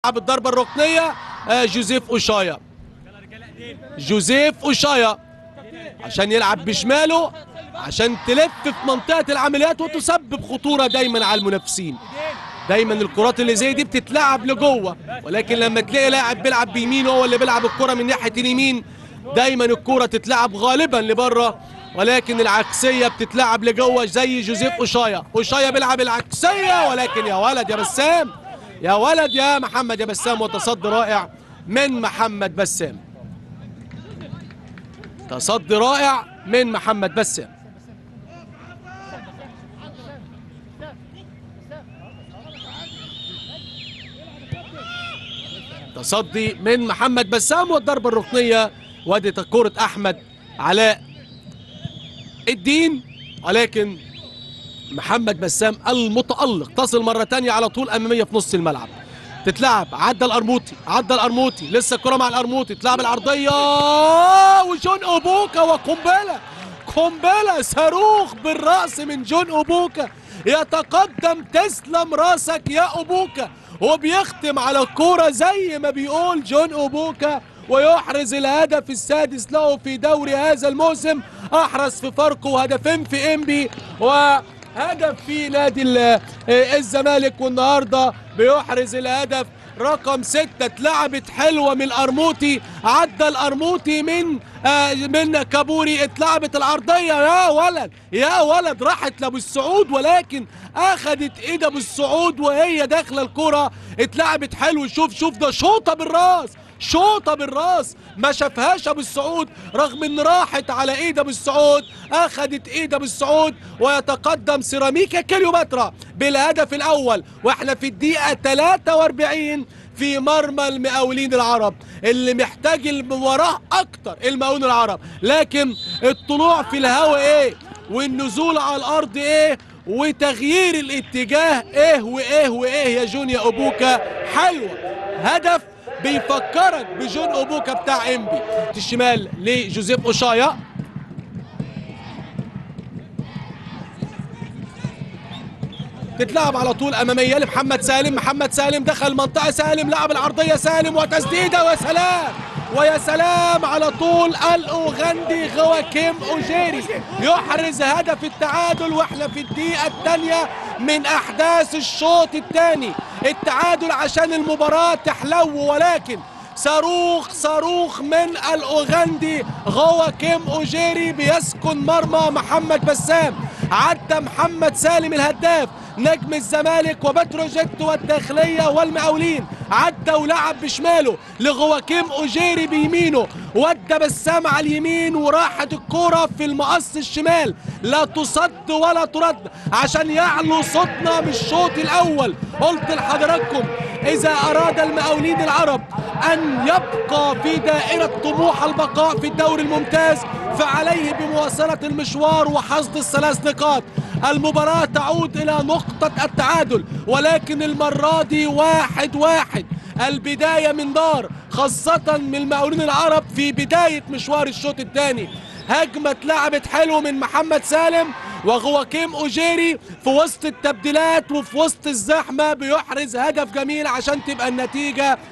لعب الضربة الركنية آه، جوزيف أوشايا جوزيف أوشايا عشان يلعب بشماله عشان تلف في منطقة العمليات وتسبب خطورة دايما على المنافسين دايما الكرات اللي زي دي بتتلعب لجوه ولكن لما تلاقي لاعب بيلعب بيمينه هو اللي بيلعب الكرة من ناحية اليمين دايما الكرة تتلعب غالبا لبره ولكن العكسية بتتلعب لجوه زي جوزيف أوشايا أوشايا بيلعب العكسية ولكن يا ولد يا بسام يا ولد يا محمد يا بسام وتصدي رائع من محمد بسام تصدي رائع من محمد بسام تصدي من محمد بسام والضربة الركنية وادي كرة أحمد علاء الدين ولكن محمد بسام المتألق تصل مرة تانية على طول أمامية في نص الملعب تتلعب عدى القرموطي عدى القرموطي لسه الكرة مع القرموطي تلعب العرضية وجون أوبوكا وقنبلة قنبلة صاروخ بالرأس من جون أوبوكا يتقدم تسلم راسك يا أوبوكا وبيختم على الكورة زي ما بيقول جون أوبوكا ويحرز الهدف السادس له في دوري هذا الموسم أحرز في فاركو هدفين في إنبي وهدف في نادي ال- الزمالك والنهارده بيحرز الهدف رقم ستة اتلعبت حلوة من القرموطي عدى القرموطي من آه من كابوري اتلعبت العرضية يا ولد يا ولد راحت لابو السعود ولكن اخدت ايد ابو السعود وهي داخلة الكرة اتلعبت حلو شوف شوف ده شوطة بالراس شوطة بالراس ما شافهاش ابو السعود رغم ان راحت على ايد ابو السعود اخدت ايد ابو السعود ويتقدم سيراميكا كليوباترا بالهدف الاول واحنا في الدقيقة 43 في مرمى المقاولين العرب اللي محتاج المباراة اكتر المقاولين العرب لكن الطلوع في الهواء ايه والنزول على الارض ايه وتغيير الاتجاه ايه وايه وايه يا جون يا اوبوكا حلوة هدف بيفكرك بجون اوبوكا بتاع انبي الشمال لجوزيف اوشايا تتلعب على طول اماميه لمحمد سالم محمد سالم دخل منطقه سالم لعب العرضيه سالم وتسديده ويا سلام ويا سلام على طول الاوغندي غواكيم اوجيري يحرز هدف التعادل واحنا في الدقيقه الثانيه من احداث الشوط الثاني التعادل عشان المباراه تحلو ولكن صاروخ صاروخ من الاوغندي غواكيم اوجيري بيسكن مرمى محمد بسام عدى محمد سالم الهداف نجم الزمالك وبتروجيت والداخلية والمقاولين عدى ولعب بشماله لغواكيم اوجيري بيمينه ودى بسام على اليمين وراحت الكرة في المقص الشمال لا تصد ولا ترد عشان يعلو صوتنا بالشوط الاول قلت لحضراتكم اذا اراد المقاولين العرب ان يبقى في دائرة طموح البقاء في الدوري الممتاز فعليه بمواصلة المشوار وحصد الثلاث نقاط المباراة تعود إلى نقطة التعادل ولكن المرة دي واحد واحد البداية من دار خاصة من المقاولين العرب في بداية مشوار الشوط الثاني هجمة اتلعبت حلو من محمد سالم وغواكيم اوجيري في وسط التبديلات وفي وسط الزحمة بيحرز هدف جميل عشان تبقى النتيجة